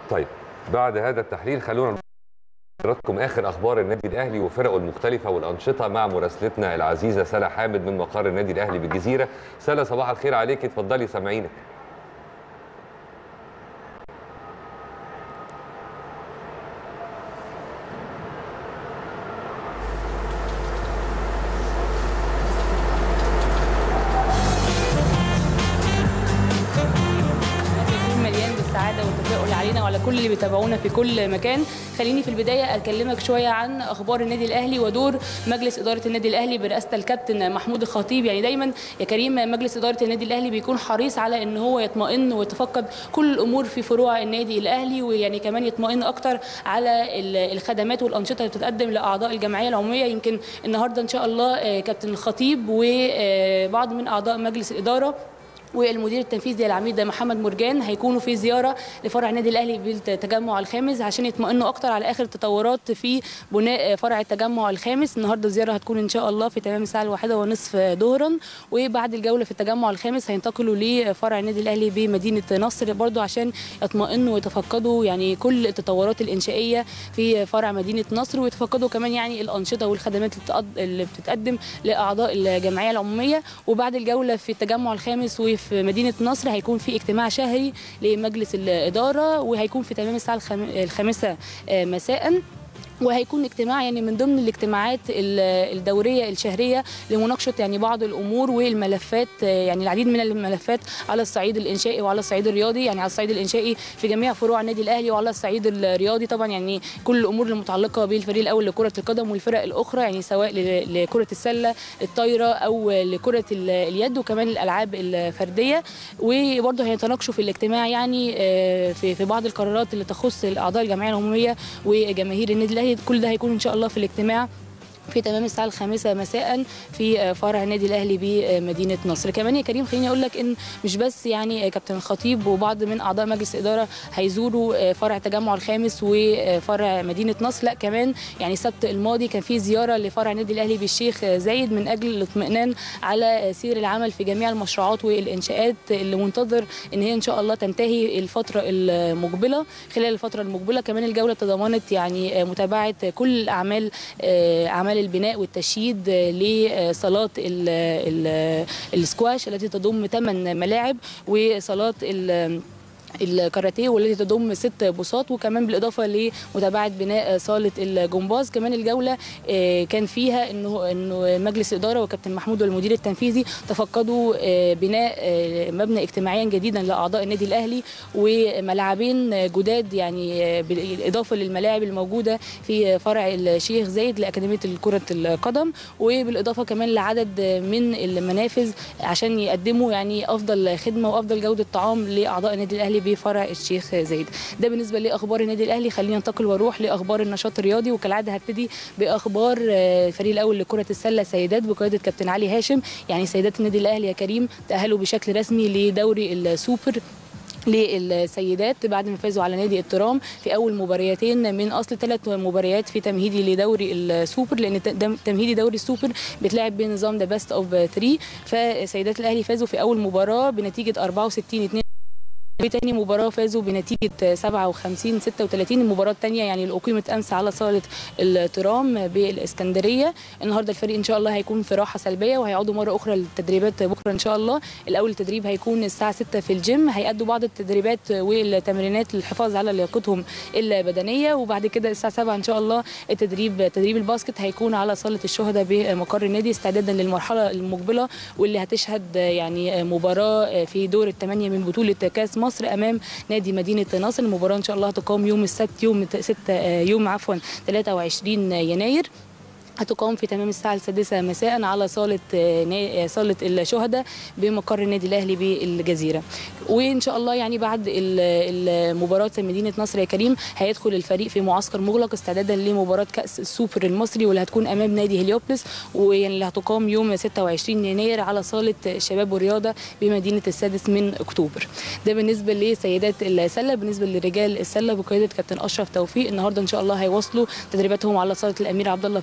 طيب بعد هذا التحليل خلونا حضراتكم اخر اخبار النادي الاهلي وفرقه المختلفه والانشطه مع مراسلتنا العزيزه سلا حامد من مقر النادي الاهلي بالجزيره سلا صباح الخير عليك اتفضلي سامعينك يكون مليان بالسعاده والتفاؤل علينا وعلى كل اللي بيتابعونا في كل مكان خليني في البدايه اكلمك شويه عن اخبار النادي الاهلي ودور مجلس اداره النادي الاهلي برئاسه الكابتن محمود الخطيب يعني دايما يا كريم مجلس اداره النادي الاهلي بيكون حريص على ان هو يطمئن ويتفقد كل الامور في فروع النادي الاهلي ويعني كمان يطمئن اكتر على ال- الخدمات والانشطه اللي بتتقدم لاعضاء الجمعيه العموميه يمكن النهارده ان شاء الله آه، كابتن الخطيب وبعض من اعضاء مجلس الاداره والمدير التنفيذي العميد محمد مرجان هيكونوا في زياره لفرع النادي الاهلي بالتجمع الخامس عشان يطمئنوا اكتر على اخر التطورات في بناء فرع التجمع الخامس النهارده الزياره هتكون ان شاء الله في تمام الساعه الواحدة ونصف ظهرا وبعد الجوله في التجمع الخامس هينتقلوا لفرع النادي الاهلي بمدينه نصر برضو عشان يطمئنوا ويتفقدوا يعني كل التطورات الانشائيه في فرع مدينه نصر ويتفقدوا كمان يعني الانشطه والخدمات اللي بتقد- اللي بتتقدم لاعضاء الجمعيه العموميه وبعد الجوله في التجمع الخامس وفي مدينه نصر هيكون في اجتماع شهري لمجلس الاداره وهيكون في تمام الساعه الخام- الخامسه آه، مساء وهيكون اجتماع يعني من ضمن الاجتماعات ال- الدوريه الشهريه لمناقشه يعني بعض الامور والملفات آه، يعني العديد من الملفات على الصعيد الانشائي وعلى الصعيد الرياضي يعني على الصعيد الانشائي في جميع فروع النادي الاهلي وعلى الصعيد الرياضي طبعا يعني كل الامور المتعلقه بالفريق الاول لكره القدم والفرق الاخرى يعني سواء ل- لكره السله الطايره او لكره ال- اليد وكمان الالعاب الفرديه وبرضه هيتناقشوا في الاجتماع يعني آه، في في بعض القرارات اللي تخص الاعضاء الجمعيه العموميه وجماهير النادي الاهلي كل ده هيكون ان شاء الله في الاجتماع في تمام الساعة الخامسة مساء في فرع النادي الأهلي بمدينة نصر كمان يا كريم خليني أقول لك إن مش بس يعني كابتن الخطيب وبعض من أعضاء مجلس الإدارة هيزوروا فرع التجمع الخامس وفرع مدينة نصر لا كمان يعني السبت الماضي كان في زيارة لفرع النادي الأهلي بالشيخ زايد من أجل الاطمئنان على سير العمل في جميع المشروعات والإنشاءات اللي منتظر إن هي إن شاء الله تنتهي الفترة المقبلة خلال الفترة المقبلة كمان الجولة تضمنت يعني متابعة كل الأعمال آه، أعمال البناء والتشييد آه، لصالات ال- ال- السكواش التي تضم 8 ملاعب وصالات ال- الكاراتيه والتي تضم ست بساط وكمان بالاضافه لمتابعه بناء صاله الجمباز كمان الجوله آه، كان فيها انه انه مجلس الاداره وكابتن محمود والمدير التنفيذي تفقدوا آه، بناء آه، مبنى اجتماعيا جديدا لاعضاء النادي الاهلي وملعبين جداد يعني آه، بالاضافه للملاعب الموجوده في فرع الشيخ زايد لاكاديميه كره القدم وبالاضافه كمان لعدد من المنافذ عشان يقدموا يعني افضل خدمه وافضل جوده طعام لاعضاء النادي الاهلي بفرع الشيخ زايد ده بالنسبه لاخبار النادي الاهلي خلينا ننتقل واروح لاخبار النشاط الرياضي وكالعاده هبتدي باخبار آه، الفريق الاول لكره السله سيدات بقياده كابتن علي هاشم يعني سيدات النادي الاهلي يا كريم تاهلوا بشكل رسمي لدوري السوبر للسيدات بعد ما فازوا على نادي الترام في اول مباريتين من اصل ثلاث مباريات في تمهيدي لدوري السوبر لان ت- دم- تمهيدي دوري السوبر بيتلعب بنظام ذا بيست اوف 3 فسيدات الاهلي فازوا في اول مباراه بنتيجه 64 2 وتاني مباراة فازوا بنتيجة 57 36 المباراة الثانية يعني اللي أقيمت أمس على صالة الترام بالإسكندرية النهاردة الفريق إن شاء الله هيكون في راحة سلبية وهيعودوا مرة أخرى للتدريبات بكرة إن شاء الله الأول التدريب هيكون الساعة 6 في الجيم هيأدوا بعض التدريبات والتمرينات للحفاظ على لياقتهم البدنية وبعد كده الساعة 7 إن شاء الله التدريب تدريب الباسكت هيكون على صالة الشهداء بمقر النادي استعدادا للمرحلة المقبلة واللي هتشهد يعني مباراة في دور الثمانية من بطولة كاس مصر أمام نادي مدينة نصر المباراة إن شاء الله هتقام يوم السبت يوم 6 يوم عفوا 23 يناير هتقام في تمام الساعة السادسة مساء على صالة آه، نا- آه، صالة الشهداء بمقر النادي الأهلي بالجزيرة وإن شاء الله يعني بعد ال- المباراة مدينة نصر يا كريم هيدخل الفريق في معسكر مغلق استعدادا لمباراة كأس السوبر المصري واللي هتكون أمام نادي هليوبلس واللي اللي هتقام يوم 26 يناير على صالة الشباب والرياضة بمدينة السادس من أكتوبر ده بالنسبة لسيدات السلة بالنسبة لرجال السلة بقيادة كابتن أشرف توفيق النهاردة إن شاء الله هيواصلوا تدريباتهم على صالة الأمير عبد الله فيصل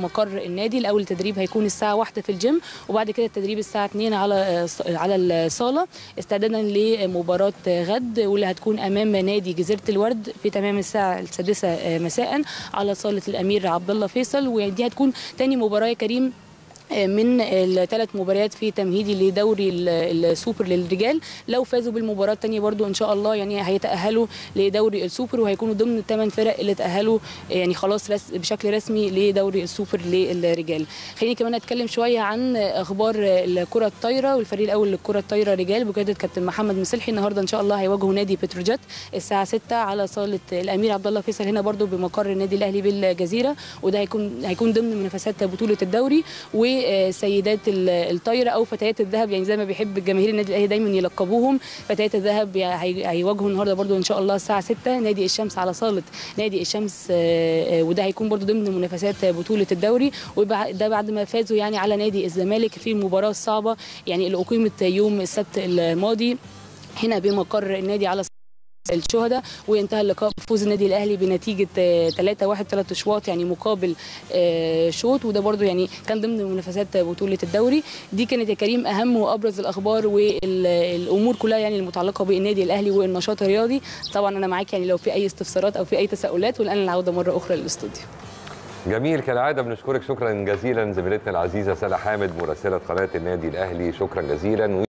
بمقر النادي الاول التدريب هيكون الساعه 1 في الجيم وبعد كده التدريب الساعه 2 على على الصاله استعدادا لمباراه غد واللي هتكون امام نادي جزيره الورد في تمام الساعه السادسه مساء على صاله الامير عبد الله فيصل ودي هتكون تاني مباراه يا كريم من الثلاث مباريات في تمهيدي لدوري السوبر للرجال لو فازوا بالمباراه الثانيه برضو ان شاء الله يعني هيتاهلوا لدوري السوبر وهيكونوا ضمن الثمان فرق اللي تاهلوا يعني خلاص رس بشكل رسمي لدوري السوبر للرجال خليني كمان اتكلم شويه عن اخبار الكره الطايره والفريق الاول للكره الطايره رجال بقياده كابتن محمد مسلحي النهارده ان شاء الله هيواجهوا نادي بتروجيت الساعه 6 على صاله الامير عبد الله فيصل هنا برضو بمقر النادي الاهلي بالجزيره وده هيكون هيكون ضمن منافسات بطوله الدوري و سيدات الطايره او فتيات الذهب يعني زي ما بيحب الجماهير النادي الاهلي دايما يلقبوهم فتيات الذهب هيواجهوا النهارده برده ان شاء الله الساعه 6 نادي الشمس على صاله نادي الشمس وده هيكون برده ضمن منافسات بطوله الدوري وده بعد ما فازوا يعني على نادي الزمالك في المباراه الصعبه يعني اللي اقيمت يوم السبت الماضي هنا بمقر النادي على الشهداء وانتهى اللقاء بفوز النادي الاهلي بنتيجه 3 1 3 اشواط يعني مقابل شوط وده برده يعني كان ضمن منافسات بطوله الدوري دي كانت يا كريم اهم وابرز الاخبار والامور كلها يعني المتعلقه بالنادي الاهلي والنشاط الرياضي طبعا انا معاك يعني لو في اي استفسارات او في اي تساؤلات والان العوده مره اخرى للاستوديو جميل كالعاده بنشكرك شكرا جزيلا زميلتنا العزيزه سلا حامد مراسله قناه النادي الاهلي شكرا جزيلا